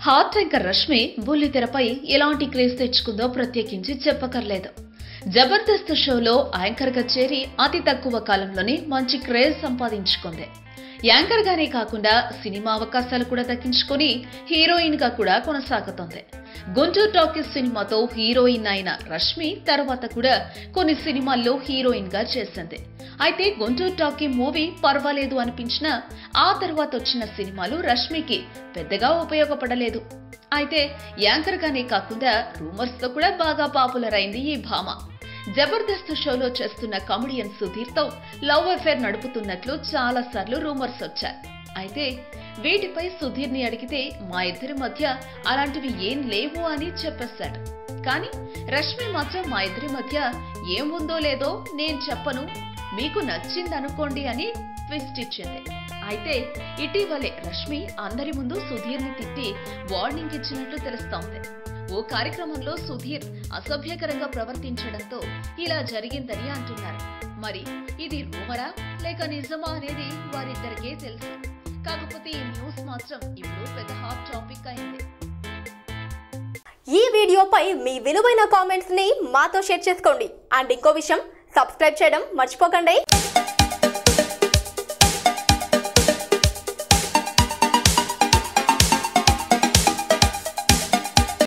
hot anchor Rashmi బుల్లితెరపై ఎలాంటి craze తెచ్చుకుందో ప్రత్యేకించి చెప్పకర్లేదు జబర్దస్త్ షోలో యాంకర్ గా చేరి అతి తక్కువ కాలంలోనే మంచి క్రేజ్ సంపాదించుకుంది యాంకర్ గానే కాకుండా సినిమా అవకాశాలు కూడా దక్కించుకొని హీరోయిన్ గా కూడా కొనసాగుతోంది గుంటూరు టాకీస్ సినిమాతో హీరోయిన్ అయిన రష్మి తర్వాత కూడా కొన్ని సినిమాల్లో హీరోయిన్ గా చేసింది అయితే గుంటూరు టాకీ మూవీ పర్వాలేదు అనిపించినా ఆ తర్వాత వచ్చిన సినిమాలు రష్మికి పెద్దగా ఉపయోగపడలేదు అయితే యాంకర్ గానే కాకుండా రూమర్స్ తో కూడా బాగా పాపులర్ అయింది ఈ భామ జబర్దస్త్ షోలో చేస్తున్న కామెడియన్ సుధీర్ తో లవ్ అఫేర్ నడుపుతున్నట్లు చాలా సార్లు రూమర్స్ వచ్చాయి అయితే వీటిపై సుధీర్ ని అడిగితే మా ఇద్దరి మధ్య అలాంటివి ఏం లేవు అని చెప్పేశాడు కానీ రష్మి మాత్రం మా ఇద్దరి మధ్య ఏం ఉందో లేదో నేను చెప్పను మీకు నచ్చిందనుకోండి అని ట్విస్ట్ ఇచ్చింది అయితే ఇటీవలే రష్మి అందరి ముందు సుధీర్ ని తిట్టి వార్నింగ్ ఇచ్చినట్లు తెలుస్తోంది ఓ కార్యక్రమంలో సుధీర్ అసభ్యకరంగా ప్రవర్తించడంతో ఇలా జరిగిందని అంటున్నారు మరి ఇది రూమరా లేక నిజమా అనేది వారిద్దరికే తెలుసు కాకపోతే ఈ న్యూస్ మాత్రం ఇప్పుడు పెద్ద హాట్ టాపిక్ అయింది ఈ వీడియోపై మీ విలువైన కామెంట్స్ ని మాతో షేర్ చేసుకోండి అండ్ ఇంకో విషయం సబ్స్క్రైబ్ చేయడం మర్చిపోకండి